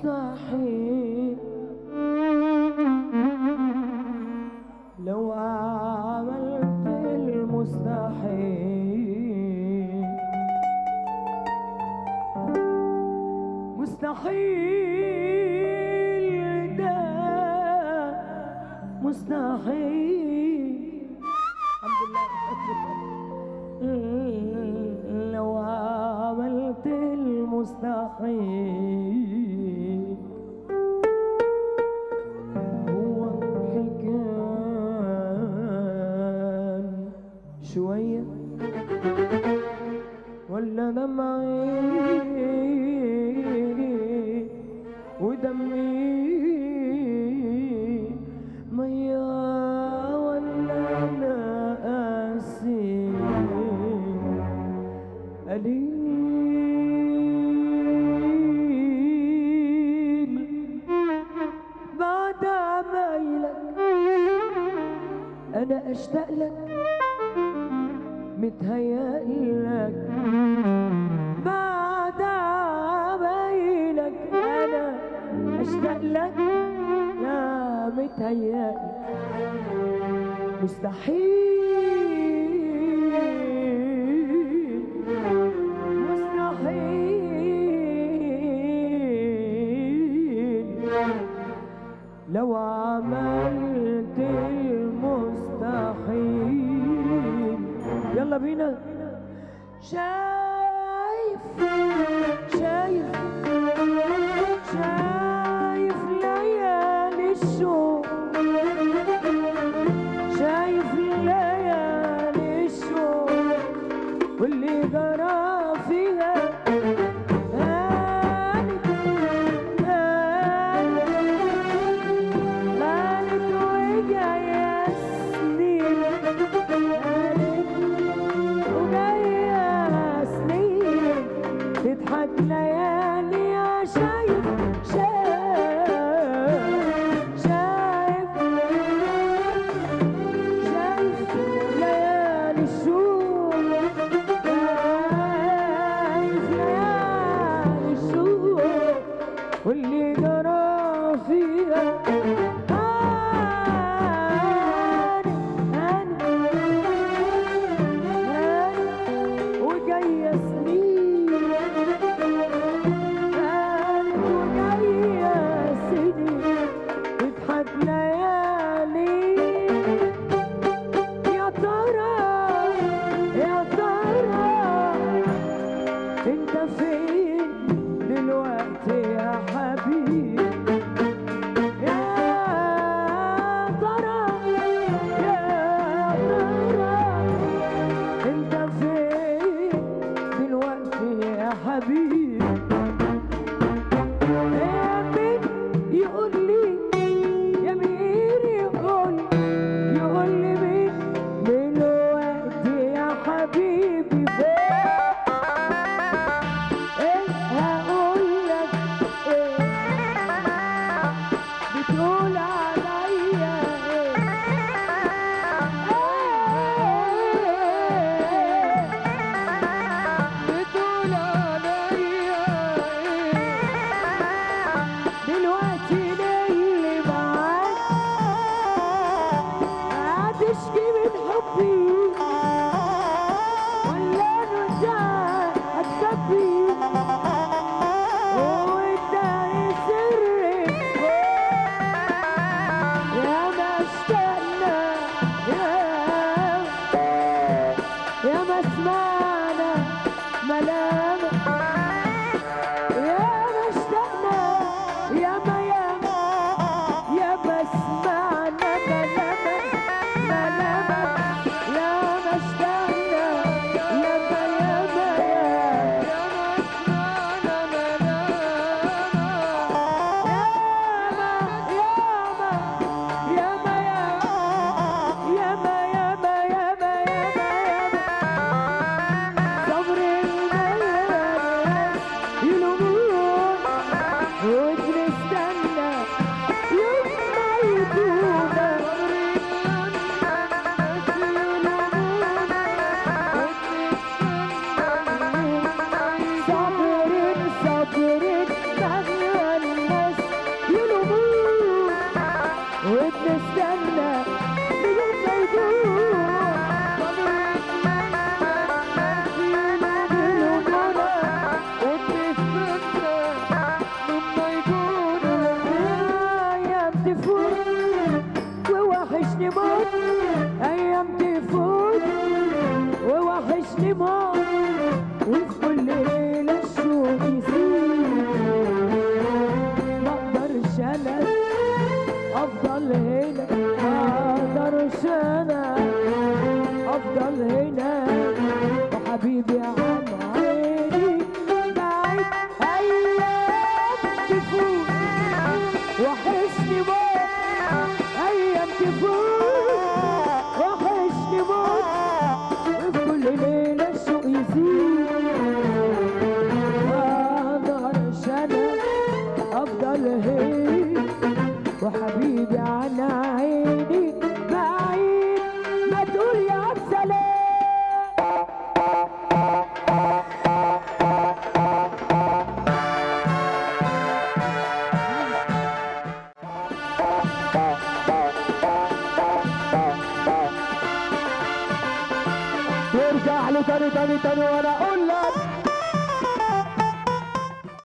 مستحيل لو عملت المستحيل مستحيل ده مستحيل الحمد لله لو عملت المستحيل هو حكان شوية ولا دمعي ودمي مية ولا أنا قاسي قليل بعد عمايلك انا اشتاق لك متهيألك بعد عمايلك انا اشتاق لك لا متهيألك مستحيل مستحيل لو عملت المستحيل يلا بينا شايف شايف شايف ليالي الشوق شايف ليالي الشوق واللي جرى فيها هانت هانت مالت وجاية سنين مالت وجاية سنين تضحك ليالي يا شايف شايف شايف سنة افضل هنا ما اقدرش انا افضل هنا وحبيبي عن عيني بعيد ايام تفوت وحشني موت ايام تفوت وحشني موت وفي كل ليله الشوق يزيد ما اقدرش انا افضل هنا وحبيبي عن عيني بعيد ما تقول يا عبد سلام وارجع له تاني تاني تاني وانا اقول لك